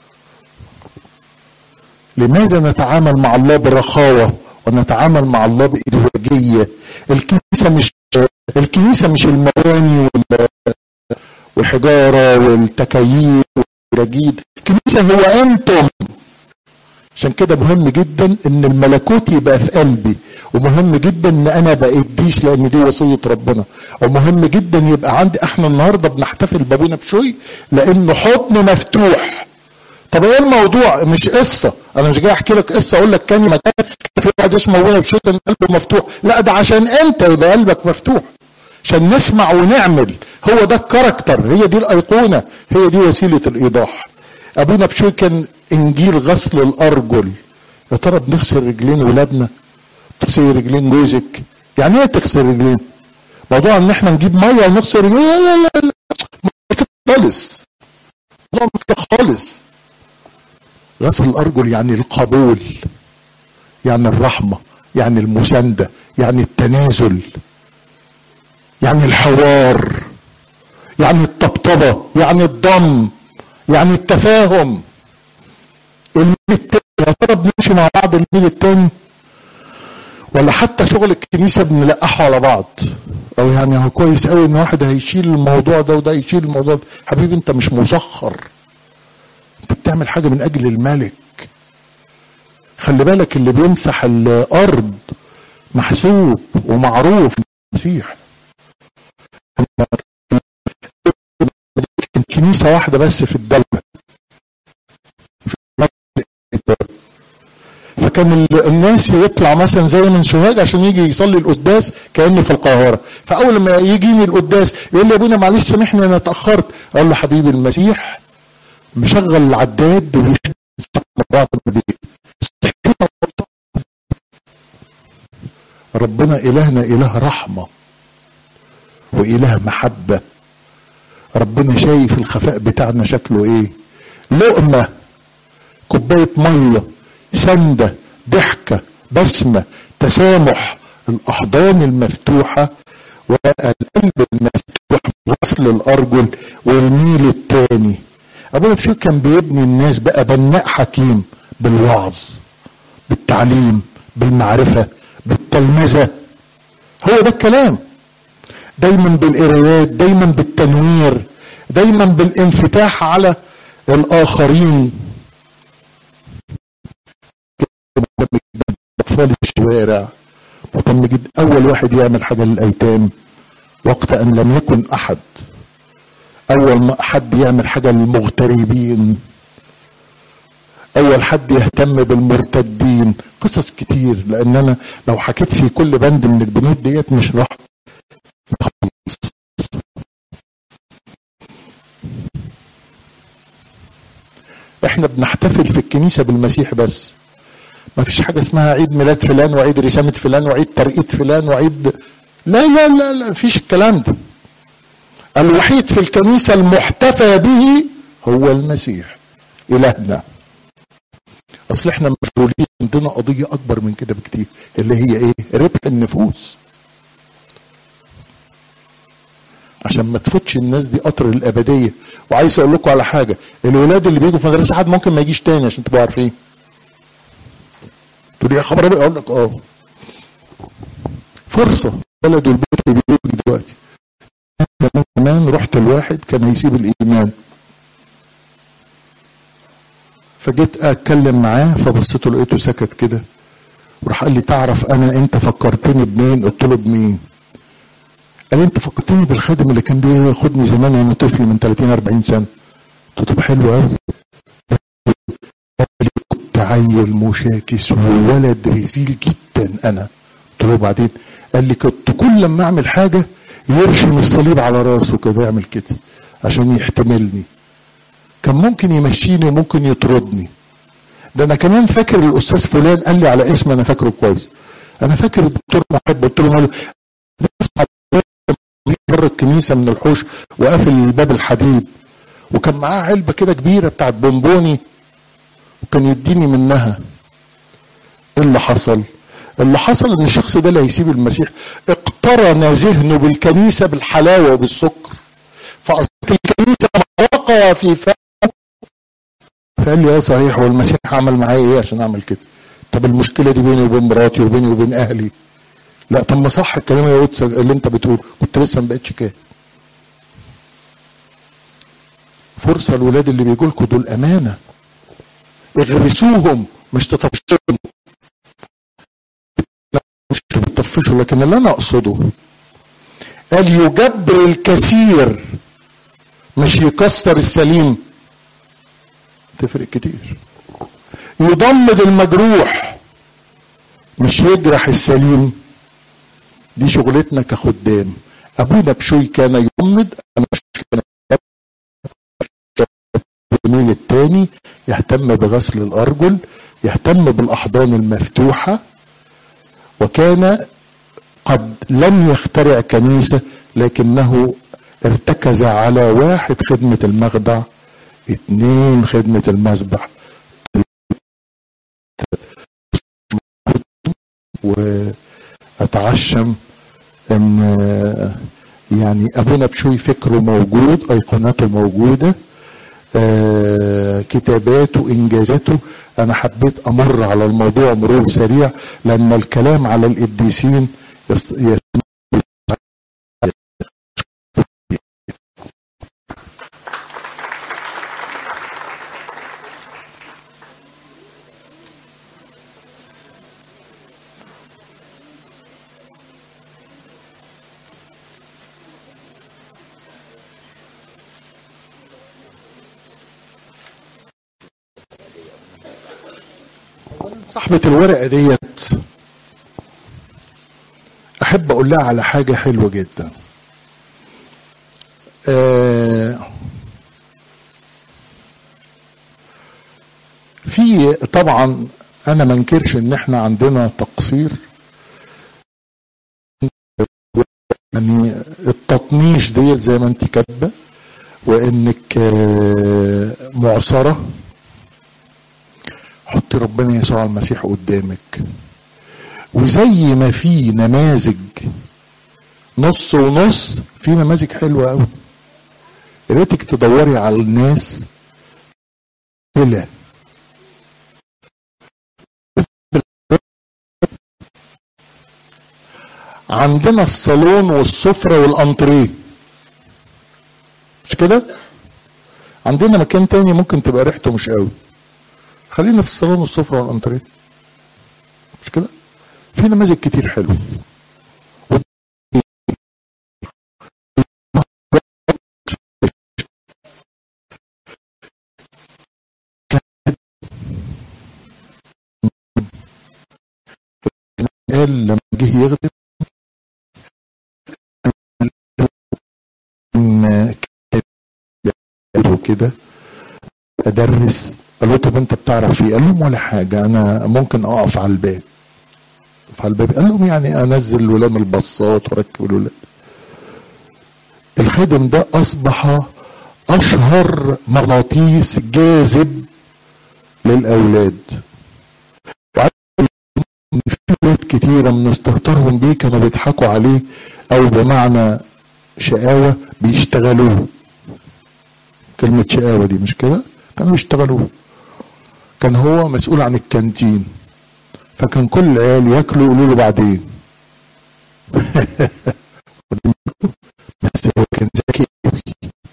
[SPEAKER 1] لماذا نتعامل مع الله برخاوه ونتعامل مع الله بإدواجية الكنيسة مش الكنيسة مش المباني وال- والحجارة والتكاييف والجديد الكنيسة هو أنتم عشان كده مهم جدا ان الملكوت يبقى في قلبي ومهم جدا ان انا ابقى قديس لان دي وصيه ربنا ومهم جدا يبقى عندي احنا النهارده بنحتفل بابونا بشوي لانه حضن مفتوح طب ايه الموضوع مش قصه انا مش جاي احكي لك قصه اقول لك كان مكان في واحد اسمه ابونا بشوي كان قلبه مفتوح لا ده عشان انت يبقى قلبك مفتوح عشان نسمع ونعمل هو ده الكاركتر هي دي الايقونه هي دي وسيله الايضاح ابونا بشوي كان انجيل غسل الارجل يا ترى بنغسل رجلين ولادنا تغسل رجلين جوزك يعني ايه تغسل رجلين موضوع ان احنا نجيب ميه ونغسل رجلين لا لا لا لا مش كده خالص موضوع مش كده خالص غسل الارجل يعني القبول يعني الرحمه يعني المسانده يعني التنازل يعني الحوار يعني الطبطبه يعني الضم يعني التفاهم الميل التاني يا ترى بنمشي مع بعض الميل التاني ولا حتى شغل الكنيسه بنلقحه على بعض او يعني هو كويس قوي ان واحد هيشيل الموضوع ده وده يشيل الموضوع ده حبيبي انت مش مسخر انت بتعمل حاجه من اجل الملك خلي بالك اللي بيمسح الارض محسوب ومعروف المسيح كان كنيسه واحده بس في الدوله فكان ال- الناس يطلع مثلا زي من سوهاج عشان يجي يصلي القداس كانه في القاهره فاول ما يجيني القداس يقول لي يا ابونا معلش سامحني انا اتاخرت اقول له حبيبي المسيح مشغل العداد وبيحب بعض البيت ربنا إلهنا إله رحمة وإله محبة ربنا شايف الخفاء بتاعنا شكله إيه لقمة كوباية مية سندة ضحكة بسمة تسامح الأحضان المفتوحة والقلب المفتوح غسل الأرجل والميل التاني أبونا بشوي كان بيبني الناس بقى بناء حكيم بالوعظ بالتعليم بالمعرفة بالتلمذة هو ده الكلام دايما بالقرايات دايما بالتنوير دايما بالانفتاح على الآخرين مهتم جدا بأطفال الشوارع مهتم جدا أول واحد يعمل حاجة للأيتام وقت أن لم يكن أحد أول ما حد يعمل حاجة للمغتربين اول حد يهتم بالمرتدين قصص كتير لان انا لو حكيت في كل بند من البنود ديت مش راح نخلص. احنا بنحتفل في الكنيسة بالمسيح بس ما فيش حاجة اسمها عيد ميلاد فلان وعيد رسامة فلان وعيد ترقية فلان وعيد لا لا لا لا مفيش الكلام ده الوحيد في الكنيسة المحتفى به هو المسيح إلهنا اصل احنا مشغولين عندنا قضيه اكبر من كده بكتير اللي هي ايه ربح النفوس عشان ما تفوتش الناس دي قطر الابديه وعايز اقول لكم على حاجه الولاد اللي بيجوا في مدرسه حد ممكن ما يجيش تاني عشان تبقوا عارفين تقول لي يا خبر أبيض؟ اقول لك اه فرصه ولد والبيت اللي بيجوا دلوقتي أنا كمان رحت الواحد كان هيسيب الايمان فجيت اتكلم معاه فبصيت له لقيته سكت كده وراح قال لي تعرف انا انت فكرتني بمين قلت له بمين قال لي انت فكرتني بالخادم اللي كان بياخدني زمان وانا طفل من 30 40 سنه قلت له طب حلو قوي قال لي كنت عيل مشاكس وولد رزيل جدا انا قلت له بعدين قال لي كنت كل لما اعمل حاجه يرشم الصليب على راسه كده يعمل كده عشان يحتملني كان ممكن يمشيني وممكن يطردني ده انا كمان فاكر الاستاذ فلان قال لي على اسم انا فاكره كويس انا فاكر الدكتور محب قلت له ماله بره الكنيسه من الحوش وقافل الباب الحديد وكان معاه علبه كده كبيره بتاعت بونبوني وكان يديني منها ايه اللي حصل اللي حصل ان الشخص ده اللي هيسيب المسيح اقترن ذهنه بالكنيسه بالحلاوه وبالسكر فاصبحت الكنيسه وقع في فمه فقال لي اه صحيح هو المسيح عمل معايا ايه عشان اعمل كده طب المشكله دي بيني وبين مراتي وبيني وبين اهلي لا طب ما صح الكلام يا قدس اللي انت بتقوله كنت لسه ما بقتش كده فرصه الولاد اللي بيجوا لكم دول امانه اغرسوهم مش تطفشوا مش بتطفشوا لكن اللي انا اقصده قال يجبر الكثير مش يكسر السليم تفرق كتير يضمد المجروح مش يجرح السليم دي شغلتنا كخدام ابونا بشوي كان يضمد انا كان الجميل التاني يهتم بغسل الارجل يهتم بالاحضان المفتوحه وكان قد لم يخترع كنيسه لكنه ارتكز على واحد خدمه المخدع اتنين خدمه المسبح واتعشم ان يعني ابونا بشوي فكره موجود ايقوناته موجوده آه كتاباته انجازاته انا حبيت امر على الموضوع مرور سريع لان الكلام على القديسين يست... يست... صاحبة الورقة ديت أحب أقول لها على حاجة حلوة جدا آه في طبعا أنا ما انكرش إن إحنا عندنا تقصير يعني التطنيش ديت زي ما أنت كاتبة وإنك آه معصرة حطي ربنا يسوع المسيح قدامك وزي ما في نماذج نص ونص في نماذج حلوه قوي يا ريتك تدوري على الناس إلى عندنا الصالون والسفرة والأنتريه مش كده؟ عندنا مكان تاني ممكن تبقى ريحته مش قوي خلينا في الصالون والسفرة والأنتريه مش كده؟ في نماذج كتير حلو قال لما جه يخدم كده ادرس قال له طب انت بتعرف ايه؟ قال لهم ولا حاجه انا ممكن اقف على الباب اقف على الباب قال لهم يعني انزل الولاد البصات واركب الولاد الخادم ده اصبح اشهر مغناطيس جاذب للاولاد في ولاد كتيرة بنستهترهم بيه كانوا بيضحكوا عليه او بمعنى شقاوة بيشتغلوه كلمة شقاوة دي مش كده كانوا بيشتغلوه كان هو مسؤول عن الكانتين فكان كل العيال ياكلوا يقولوا له بعدين بس هو كان ذكي قوي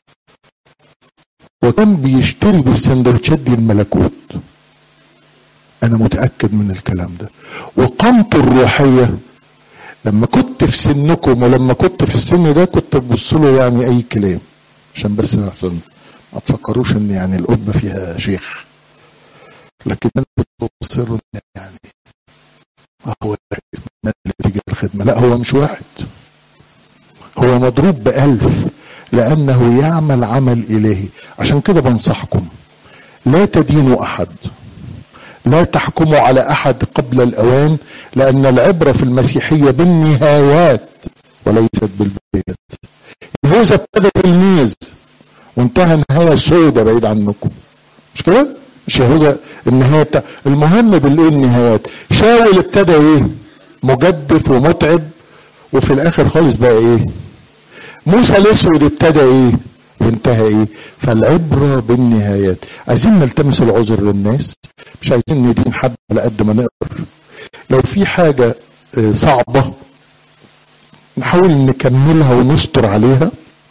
[SPEAKER 1] وكان بيشتري بالسندوتشات دي الملكوت انا متاكد من الكلام ده وقامته الروحيه لما كنت في سنكم ولما كنت في السن ده كنت ببص له يعني اي كلام عشان بس احسن ما تفكروش ان يعني القبه فيها شيخ لكن انا ببص له يعني هو اللي تيجي الخدمه لا هو مش واحد هو مضروب بألف لأنه يعمل عمل إلهي عشان كده بنصحكم لا تدينوا أحد لا تحكموا على أحد قبل الأوان لأن العبرة في المسيحية بالنهايات وليست بالبدايات يهوذا ابتدى تلميذ وانتهى نهايه سودة بعيد عنكم مش كده؟ مش يهوذا النهايه بتاع المهم بالايه النهايات شاول ابتدى ايه؟ مجدف ومتعب وفي الاخر خالص بقى ايه؟ موسى الاسود ابتدى ايه؟ وانتهى ايه؟ فالعبره بالنهايات عايزين نلتمس العذر للناس مش عايزين ندين حد على قد ما نقدر لو في حاجه آه، صعبه نحاول نكملها ونستر عليها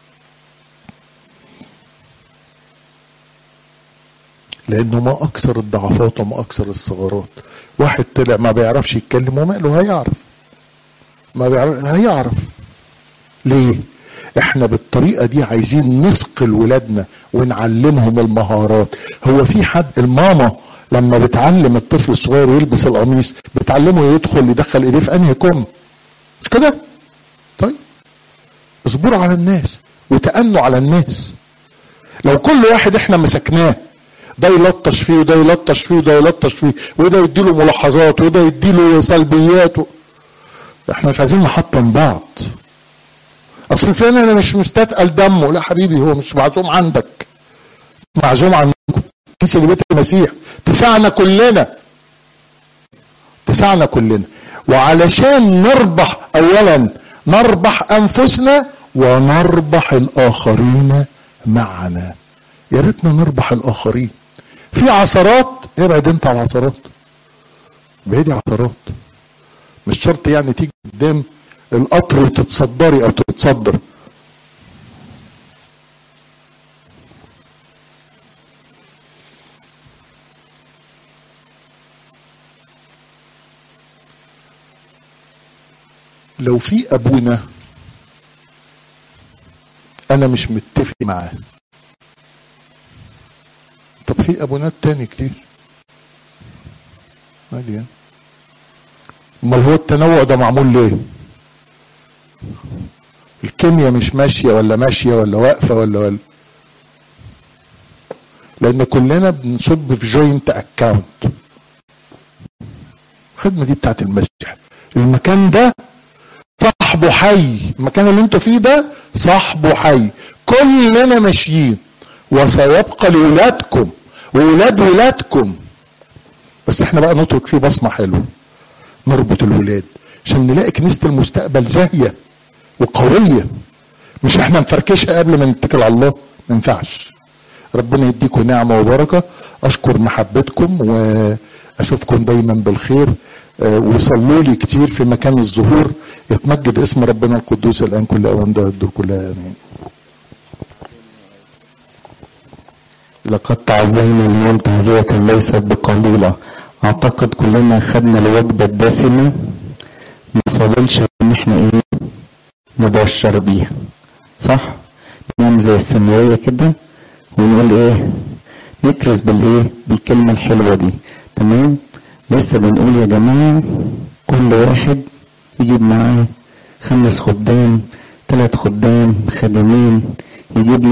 [SPEAKER 1] لانه ما اكثر الضعفات وما اكثر الثغرات واحد طلع ما بيعرفش يتكلم وماله هيعرف ما بيعرف هيعرف ليه احنا بالطريقه دي عايزين نثقل ولادنا ونعلمهم المهارات هو في حد الماما لما بتعلم الطفل الصغير يلبس القميص بتعلمه يدخل يدخل ايديه في انهي كم مش كده طيب اصبروا على الناس وتأنوا على الناس لو كل واحد احنا مسكناه ده يلطش فيه وده يلطش فيه وده يلطش فيه وده يديله ملاحظات وده يديله سلبيات و... احنا مش عايزين نحطم بعض اصل فلان انا مش مستثقل دمه لا حبيبي هو مش معزوم عندك معزوم عندكم كنيسه بيت المسيح تسعنا كلنا تسعنا كلنا وعلشان نربح اولا نربح انفسنا ونربح الاخرين معنا يا ريتنا نربح الاخرين في عثرات ابعد انت عن العثرات بعيد عن العثرات مش شرط يعني تيجي قدام القطر وتتصدري او تتصدر لو في ابونا انا مش متفق معاه طب في ابونات تاني كتير عادي يعني امال هو التنوع ده معمول ليه الكيمياء مش ماشيه ولا ماشيه ولا واقفه ولا ولا لان كلنا بنصب في جوينت اكاونت الخدمه دي بتاعت المسيح المكان ده صاحبه حي المكان اللي انتوا فيه ده صاحبه حي كلنا ماشيين وسيبقى لولادكم وولاد ولادكم بس احنا بقى نترك فيه بصمه حلوه نربط الولاد عشان نلاقي كنيسه المستقبل زاهيه وقويه مش احنا نفركشها قبل ما نتكل على الله ما ينفعش ربنا يديكم نعمه وبركه اشكر محبتكم واشوفكم دايما بالخير آه، وصلوا لي كتير في مكان الظهور يتمجد اسم ربنا القدوس الان كل اوان ده الدور كلها امين
[SPEAKER 2] لقد تعزينا اليوم تعزية ليست بقليلة أعتقد كلنا خدنا الوجبة الدسمة ما فاضلش إن إحنا إيه نبشر بيها صح؟ نعمل زي السمرية كده ونقول إيه نكرز بالإيه بالكلمة الحلوة دي تمام؟ لسه بنقول يا جماعة كل واحد يجيب معاه خمس خدام ثلاث خدام خادمين يجيب